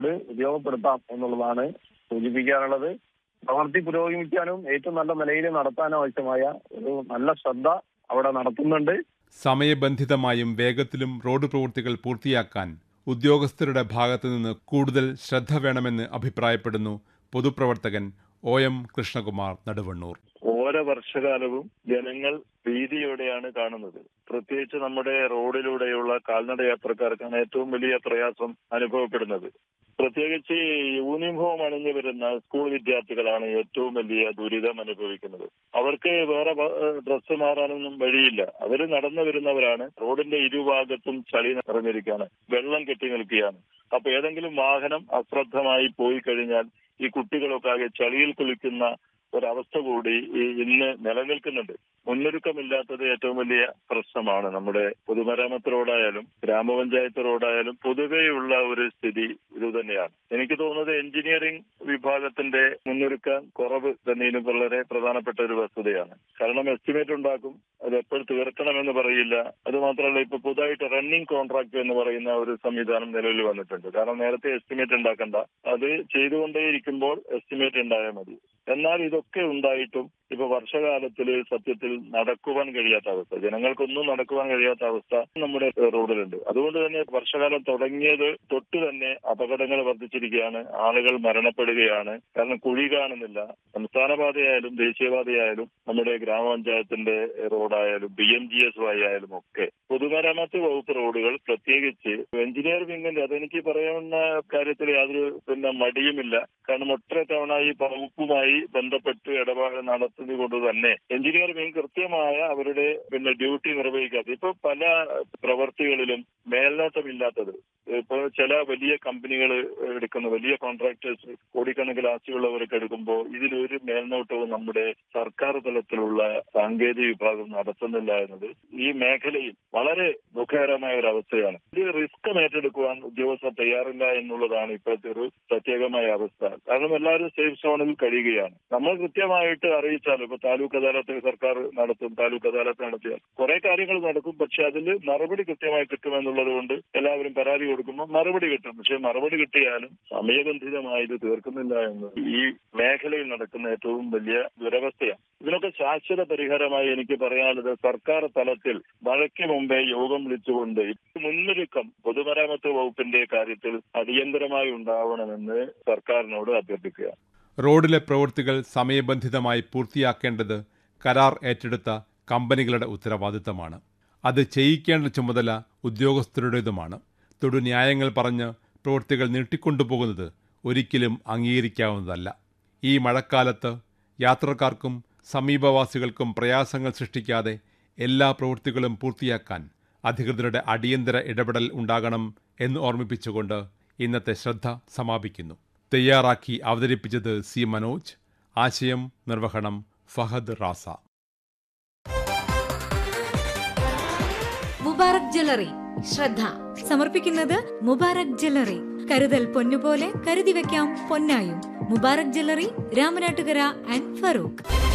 ഇത് ഉപയോഗപ്പെടുത്താം എന്നുള്ളതാണ് സൂചിപ്പിക്കാനുള്ളത് പ്രവൃത്തി പുരോഗമിക്കാനും ഏറ്റവും നല്ല നിലയിൽ നടത്താനും ആവശ്യമായ ഒരു നല്ല ശ്രദ്ധ അവിടെ നടത്തുന്നുണ്ട് സമയബന്ധിതമായും വേഗത്തിലും റോഡ് പ്രവൃത്തികൾ പൂർത്തിയാക്കാൻ ഉദ്യോഗസ്ഥരുടെ ഭാഗത്തുനിന്ന് കൂടുതൽ ശ്രദ്ധ വേണമെന്ന് അഭിപ്രായപ്പെടുന്നു പൊതുപ്രവർത്തകൻ ഒ എം കൃഷ്ണകുമാർ നടുവണ്ണൂർ ഓരോ വർഷകാലവും ജനങ്ങൾ ഭീതിയോടെയാണ് കാണുന്നത് പ്രത്യേകിച്ച് നമ്മുടെ റോഡിലൂടെയുള്ള കാൽനട യാത്രക്കാർക്കാണ് ഏറ്റവും വലിയ പ്രയാസം അനുഭവപ്പെടുന്നത് പ്രത്യേകിച്ച് യൂണിഫോം അണിഞ്ഞു വരുന്ന സ്കൂൾ വിദ്യാർത്ഥികളാണ് ഏറ്റവും വലിയ ദുരിതം അനുഭവിക്കുന്നത് അവർക്ക് വേറെ ഡ്രസ്സ് മാറാനൊന്നും വഴിയില്ല അവർ നടന്നു വരുന്നവരാണ് റോഡിന്റെ ഇരുഭാഗത്തും ചളി നിറഞ്ഞിരിക്കുകയാണ് വെള്ളം കെട്ടി നിൽക്കുകയാണ് അപ്പൊ ഏതെങ്കിലും വാഹനം അശ്രദ്ധമായി പോയി കഴിഞ്ഞാൽ ഈ കുട്ടികളൊക്കെ ആകെ ചളിയിൽ കുളിക്കുന്ന ഒരവസ്ഥ കൂടി ഈ ഇന്ന് നിലനിൽക്കുന്നുണ്ട് മുന്നൊരുക്കമില്ലാത്തത് ഏറ്റവും വലിയ പ്രശ്നമാണ് നമ്മുടെ പൊതുമരാമത്ത് റോഡായാലും ഗ്രാമപഞ്ചായത്ത് റോഡായാലും പൊതുവെയുള്ള ഒരു സ്ഥിതി ഇത് തന്നെയാണ് എനിക്ക് തോന്നുന്നത് എഞ്ചിനീയറിംഗ് വിഭാഗത്തിന്റെ മുന്നൊരുക്കം കുറവ് തന്നെയും വളരെ പ്രധാനപ്പെട്ട ഒരു വസ്തുതയാണ് കാരണം എസ്റ്റിമേറ്റ് ഉണ്ടാക്കും അത് എപ്പോൾ തീർക്കണമെന്ന് പറയില്ല അത് മാത്രമല്ല ഇപ്പൊ പുതുതായിട്ട് റണ്ണിംഗ് കോൺട്രാക്ട് എന്ന് പറയുന്ന ഒരു സംവിധാനം നിലവിൽ വന്നിട്ടുണ്ട് കാരണം നേരത്തെ എസ്റ്റിമേറ്റ് ഉണ്ടാക്കണ്ട അത് ചെയ്തുകൊണ്ടേയിരിക്കുമ്പോൾ എസ്റ്റിമേറ്റ് ഉണ്ടായാൽ മതി എന്നാൽ ഇതൊക്കെ ഉണ്ടായിട്ടും ഇപ്പൊ വർഷകാലത്തില് സത്യത്തിൽ നടക്കുവാൻ കഴിയാത്ത അവസ്ഥ ജനങ്ങൾക്കൊന്നും നടക്കുവാൻ കഴിയാത്ത അവസ്ഥ നമ്മുടെ റോഡിലുണ്ട് അതുകൊണ്ട് തന്നെ വർഷകാലം തുടങ്ങിയത് തൊട്ട് തന്നെ അപകടങ്ങൾ വർദ്ധിച്ചിരിക്കുകയാണ് ആളുകൾ മരണപ്പെടുകയാണ് കാരണം കുഴി കാണുന്നില്ല സംസ്ഥാന പാതയായാലും ദേശീയപാതയായാലും നമ്മുടെ ഗ്രാമപഞ്ചായത്തിന്റെ റോഡായാലും ബി എം ജി എസ് വഴി ആയാലും ഒക്കെ പൊതുമരാമത്ത് വകുപ്പ് റോഡുകൾ പ്രത്യേകിച്ച് എഞ്ചിനീയർ വിങ്ങിന്റെ അതെനിക്ക് പറയാവുന്ന കാര്യത്തിൽ യാതൊരു പിന്നെ മടിയുമില്ല കാരണം ഒറ്റ തവണ ഈ വകുപ്പുമായി ബന്ധപ്പെട്ട് ഇടപാട് നടത്തുന്നത് കൊണ്ട് തന്നെ എഞ്ചിനീയർ വിങ് കൃത്യമായ അവരുടെ പിന്നെ ഡ്യൂട്ടി നിർവഹിക്കാതെ ഇപ്പൊ പല പ്രവർത്തികളിലും മേൽനോട്ടമില്ലാത്തത് ഇപ്പൊ ചില വലിയ കമ്പനികൾ എടുക്കുന്ന വലിയ കോൺട്രാക്ടേഴ്സ് കോടിക്കണക്കിന് ആസ്തിയുള്ളവരൊക്കെ എടുക്കുമ്പോൾ ഇതിലൊരു മേൽനോട്ടവും നമ്മുടെ സർക്കാർ തലത്തിലുള്ള സാങ്കേതിക വിഭാഗം നടത്തുന്നില്ല എന്നത് ഈ മേഖലയിൽ വളരെ ദുഃഖകരമായ ഒരു അവസ്ഥയാണ് ഇത് റിസ്ക് ഏറ്റെടുക്കുവാൻ ഉദ്യോഗസ്ഥർ തയ്യാറില്ല എന്നുള്ളതാണ് ഇപ്പോഴത്തെ ഒരു പ്രത്യേകമായ അവസ്ഥ കാരണം എല്ലാവരും സേഫ് സോണിൽ കഴിയുകയാണ് നമ്മൾ കൃത്യമായിട്ട് അറിയിച്ചാൽ ഇപ്പൊ താലൂക്ക് അദാലത്ത് സർക്കാർ നടത്തും താലൂക്ക് അദാലത്ത് നടത്തിയാൽ കുറെ കാര്യങ്ങൾ നടക്കും പക്ഷെ അതിൽ മറുപടി കൃത്യമായി കിട്ടുമെന്നുള്ളത് കൊണ്ട് എല്ലാവരും പരാതി കൊടുക്കുമ്പോൾ മറുപടി കിട്ടും പക്ഷെ മറുപടി കിട്ടിയാലും സമയബന്ധിതമായി ഇത് തീർക്കുന്നില്ല എന്ന് ഈ മേഖലയിൽ നടക്കുന്ന ഏറ്റവും വലിയ ദുരവസ്ഥയാണ് ഇതിനൊക്കെ ശാശ്വത പരിഹാരമായി എനിക്ക് പറയാനുള്ളത് സർക്കാർ തലത്തിൽ മഴയ്ക്ക് മുമ്പേ യോഗം വിളിച്ചുകൊണ്ട് മുന്നൊരുക്കം പൊതുമരാമത്ത് വകുപ്പിന്റെ കാര്യത്തിൽ അടിയന്തരമായി ഉണ്ടാവണമെന്ന് സർക്കാരിനോട് അഭ്യർത്ഥിക്കുക റോഡിലെ പ്രവൃത്തികൾ സമയബന്ധിതമായി പൂർത്തിയാക്കേണ്ടത് കരാർ ഏറ്റെടുത്ത കമ്പനികളുടെ ഉത്തരവാദിത്തമാണ് അത് ചെയ്യിക്കേണ്ട ചുമതല ഉദ്യോഗസ്ഥരുടേതുമാണ് തൊടുന്യായങ്ങൾ പറഞ്ഞ് പ്രവൃത്തികൾ നീട്ടിക്കൊണ്ടുപോകുന്നത് ഒരിക്കലും അംഗീകരിക്കാവുന്നതല്ല ഈ മഴക്കാലത്ത് യാത്രക്കാർക്കും സമീപവാസികൾക്കും പ്രയാസങ്ങൾ സൃഷ്ടിക്കാതെ എല്ലാ പ്രവൃത്തികളും പൂർത്തിയാക്കാൻ അധികൃതരുടെ അടിയന്തര ഇടപെടൽ ഉണ്ടാകണം എന്ന് ഓർമ്മിപ്പിച്ചുകൊണ്ട് ഇന്നത്തെ ശ്രദ്ധ സമാപിക്കുന്നു തയ്യാറാക്കി അവതരിപ്പിച്ചത് സി മനോജ് ആശയം നിർവഹണം ഫഹദ് റാസ മുബാറക് ജ്വല്ലറി ശ്രദ്ധ സമർപ്പിക്കുന്നത് മുബാറക് ജ്വല്ലറി കരുതൽ പൊന്നുപോലെ കരുതി വെക്കാം പൊന്നായും മുബാറക് ജ്വല്ലറി രാമനാട്ടുകര ആൻഡ് ഫറൂഖ്